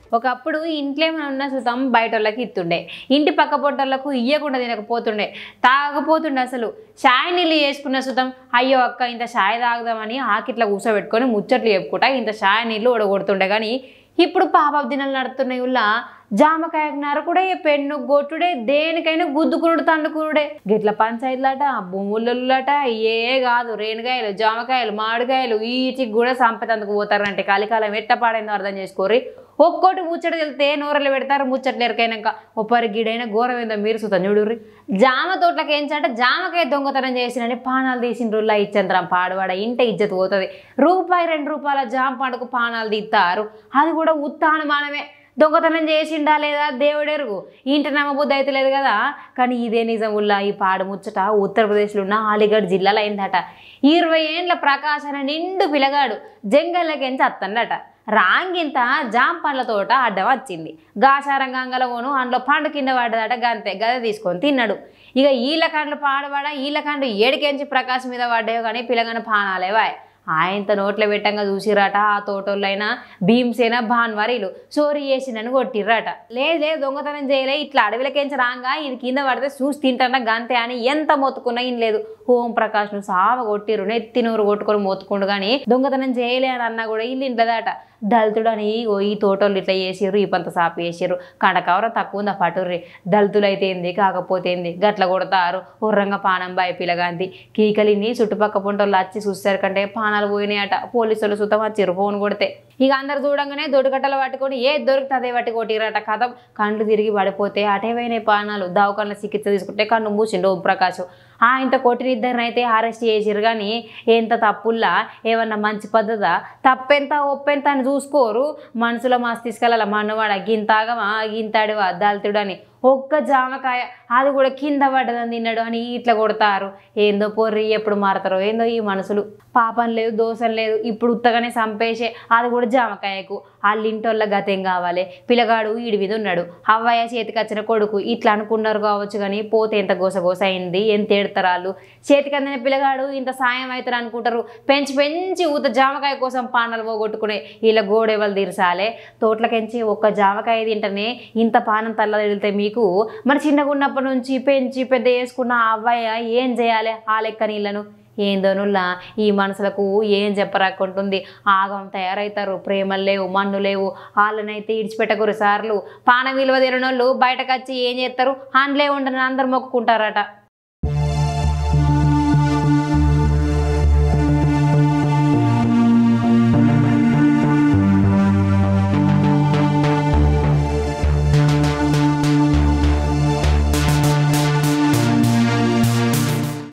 ఒకప్పుడు ఇంట్లో ఏమైనా ఉన్న సుతం బయట వాళ్ళకి ఇస్తుండే ఇంటి పక్క పొట్టోళ్ళకు ఇయ్యకుండా తినకపోతుండే తాగకపోతుండే అసలు చాయ్ నీళ్ళు చేసుకున్న సుతం అయ్యో అక్క ఇంత చాయ్ తాగుదామని ఆకిట్లా కూర్చోబెట్టుకొని ముచ్చట్లు చెప్పుకుంటా ఇంత చాయ్ నీళ్ళు ఉడగొడుతుండే కానీ ఇప్పుడు పాప దినాలు నడుతున్నాయి ఉల్లా జామకాయ నరకుడే పెన్ను గొట్టుడే దేనికైనా గుద్దుకునుడు తండుకునుడే గిట్ల పంచాయతీలట భూములట ఏ కాదు రేణుకాయలు జామకాయలు మామిడికాయలు వీటికి కూడా సంపతందుకు పోతారంటే కలికాలం ఎట్ట పాడైందో అర్థం చేసుకోరి ఒక్కోటి ముచ్చట వెళ్తే నూరలు పెడతారు ముచ్చట్లు ఎరకైనాక ఒప్పరి గిడైనా ఘోరం ఏందో మీరు సుతం చూడుర్రి జామ తోటలకు ఏంచంటే జామకాయ దొంగతనం చేసినని పానాలు తీసిన ఇచ్చంతరం పాడువాడ ఇంట ఇజ్జత్ పోతుంది రూపాయి రెండు రూపాయల జామ పండుగ పానాలు తీస్తారు అది కూడా ఉత్తానుమానమే దొంగతనం చేసిండా లేదా దేవుడెరుగు ఇంటి నమ్మబుద్ధి అయితే లేదు కదా కానీ ఇదే నిజం ఉల్లా ఈ పాడు ముచ్చట ఉత్తరప్రదేశ్లో ఉన్న అలీగఢ్ జిల్లాలో అయిందట ఇరవై ఏండ్ల ప్రకాశన నిండు పిలగాడు జంగల్లకెంచి అత్తండట రాంగింత జామ పండ్ల తోట అడ్డం వచ్చింది గాసారం గంగలవోను అందులో పండు కింద పడ్డదట గంతే గద తీసుకొని తిన్నాడు ఇక ఈల కండ్లు పాడబడ ఈల కండ్లు ఏడికెంచి ప్రకాశం మీద పడ్డాయో కానీ పిల్లగానే పానాలేవాయ్ ఆయనతో నోట్లో పెట్టంగా చూసిరట ఆ తోటోళ్ళైనా భీమసేన భాన్వారీలు చోరీ చేసిందని కొట్టిర్రట లేదు లేదు దొంగతనం చేయలే ఇట్లా అడవిలకేంచి రాగా ఇది కింద పడితే చూసి తింటాన గంతే అని ఎంత మొత్తుకున్నా ఇన్ లేదు ఓం ప్రకాష్ ను సావ కొట్టిరు నెత్తి నూరు కొట్టుకొని మొత్తుకుండు కానీ దొంగతనం చేయలే అని అన్నా కూడా ఇల్లు ఇంట్లదట దళితుడని ఓ ఈ తోటోళ్ళు ఇట్లా చేసిర్రు ఈ పంత సాపు చేసిర్రు కడకవర తక్కువ ఉందా పటుర్రి దళితులు అయితే ఏంది కాకపోతే ఏంది గట్ల కొడతారు ఉర్రంగా పానం బాయ్ పిల్లగాంది కీకలిని చుట్టుపక్క పొంటోళ్ళు వచ్చి చూస్తారు కంటే పానాలు పోయినాయట పోలీసులు సుతం వచ్చిర్రు ఫోన్ కొడితే ఇక అందరు చూడంగానే దొడిగట్టలు పట్టుకొని ఏ దొరికితే అదే పట్టి కొట్టిరట కథ కళ్ళు తిరిగి పడిపోతే అటేవైన పానాలు దవాఖాన చికిత్స తీసుకుంటే కన్ను మూసిండు ఓం ప్రకాష్ ఆయనతో కొట్టిన ఇద్దరిని అయితే అరెస్ట్ చేసిరు కానీ ఎంత తప్పుల్లా ఏమన్నా మంచి పద్ధత తప్పెంత ఒప్పెంత అని చూసుకోరు మనసులో మస్తిష్కాల మనవాడ గింతాగమా గింతాడివా దళితుడని ఒక్క జామకాయ అది కూడా కింద పడ్డదని తిన్నాడు అని ఇట్లా కొడతారు ఏందో పొర్రి ఎప్పుడు మారతారో ఏందో ఈ మనసులు పాపం లేదు దోషం లేదు ఇప్పుడు ఉత్తగానే చంపేసే అది కూడా జామకాయకు వాళ్ళ ఇంటోళ్ళ గతేం కావాలి పిల్లగాడు ఈడి మీద ఉన్నాడు అవ్వయ్య చేతికి వచ్చిన కొడుకు ఇట్లా అనుకున్నారు కావచ్చు కానీ పోతే ఎంత గోసగోస అయింది ఎంత ఏడతారు వాళ్ళు చేతికి అందిన పిల్లగాడు ఇంత సాయం అవుతారు అనుకుంటారు పెంచి పెంచి ఊత జామకాయ కోసం పానాలు పోగొట్టుకునే వీళ్ళ గోడెవలు తీర్చాలే తోటలకెంచి ఒక్క జామకాయ తింటేనే ఇంత పానం తల్ల వెళ్తే మీకు మరి చిన్నగా ఉన్నప్పటి నుంచి పెంచి పెద్ద చేసుకున్న ఆ అవ్వయ్య ఏం చేయాలి ఆ లెక్క నీళ్ళను ఏందోనుల్లా ఈ మనసులకు ఏం చెప్పరాకుంటుంది ఆగం తయారవుతారు ప్రేమలు లేవు మన్ను లేవు వాళ్ళనైతే ఇడిచిపెట్టకూరు సార్లు పాన విలువ తెలియనోళ్ళు బయటకు వచ్చి ఏం చేస్తారు అందులో ఉండని అందరు మొక్కుకుంటారట